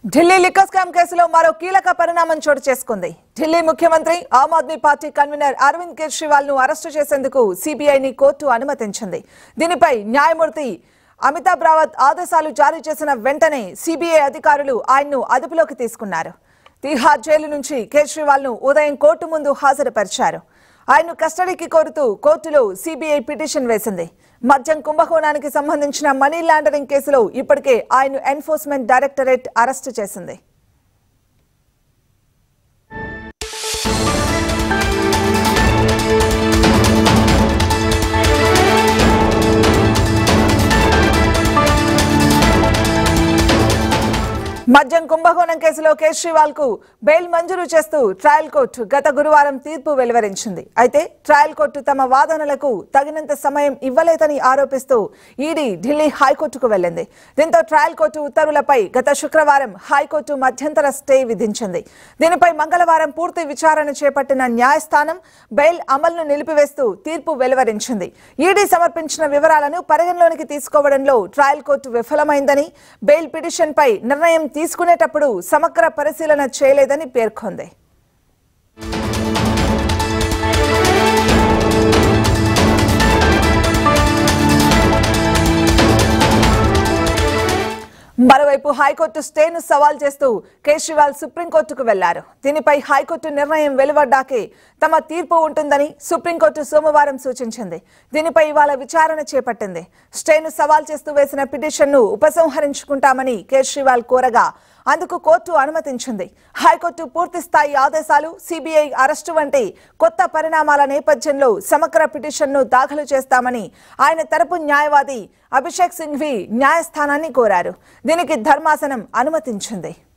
Delhi liquor scam కేసులో మరో కీలక పరిణామం చోటు చేసుకుంది ఢిల్లీ ముఖ్యమంత్రి ఆమ్ ఆద్మీ పార్టీ కన్వీనర్ అరవింద్ కేజ్రీవాల్ ను అరెస్టు చేసేందుకు సిబిఐని కోర్టు అనుమతించింది దీనిపై న్యాయమూర్తి అమితాబ్ రావత్ ఆదేశాలు జారీ చేసిన వెంటనే సిబిఐ అధికారులు ఆయన్ను అదుపులోకి తీసుకున్నారు తిహార్ జైలు నుంచి కేజ్రీవాల్ ను ఉదయం కోర్టు ముందు హాజరుపరిచారు ఆయన్ను కస్టడీకి కోరుతూ కోర్టులో సిబిఐ పిటిషన్ వేసింది మద్యం కుంభకోణానికి సంబంధించిన మనీ లాండరింగ్ కేసులో ఇప్పటికే ఆయన్ను ఎన్ఫోర్స్మెంట్ డైరెక్టరేట్ అరెస్టు చేసింది మద్యం కుంభకోణం కేసులో కేజ్రీవాల్ కు బెయిల్ మంజూరు చేస్తూ ట్రయల్ కోర్టు గత గురువారం తీర్పు వెలువరించింది అయితే ట్రయల్ కోర్టు తమ వాదనలకు తగినంత సమయం ఇవ్వలేదని ఆరోపిస్తూ ఈడీ ఢిల్లీ హైకోర్టుకు వెళ్లింది దీంతో ట్రయల్ కోర్టు ఉత్తర్వులపై గత శుక్రవారం హైకోర్టు మధ్యంతర స్టే విధించింది దీనిపై మంగళవారం పూర్తి విచారణ చేపట్టిన న్యాయస్థానం బెయిల్ అమలును నిలిపివేస్తూ తీర్పు వెలువరించింది ఈడీ సమర్పించిన వివరాలను పరిగణలోనికి తీసుకోవడంలో ట్రయల్ కోర్టు విఫలమైందని బెయిల్ పిటిషన్ పై నిర్ణయం తీసుకునేటప్పుడు సమగ్ర పరిశీలన చేయలేదని పేర్కొంది మరోవైపు హైకోర్టు స్టేను సవాల్ చేస్తూ కేజ్రీవాల్ సుప్రీంకోర్టుకు వెళ్లారు దీనిపై హైకోర్టు నిర్ణయం వెలువడ్డాకే తమ తీర్పు ఉంటుందని సుప్రీంకోర్టు సోమవారం సూచించింది దీనిపై ఇవాళ విచారణ చేపట్టింది స్టేను సవాల్ చేస్తూ వేసిన పిటిషన్ను ఉపసంహరించుకుంటామని కేజ్రీవాల్ కోరగా అందుకు కోర్టు అనుమతించింది హైకోర్టు పూర్తి స్థాయి ఆదేశాలు సిబిఐ అరెస్టు వంటి కొత్త పరిణామాల నేపథ్యంలో సమగ్ర పిటిషన్ను దాఖలు చేస్తామని ఆయన తరపు న్యాయవాది అభిషేక్ సింఘ్వి న్యాయస్థానాన్ని కోరారు దీనికి ధర్మాసనం అనుమతించింది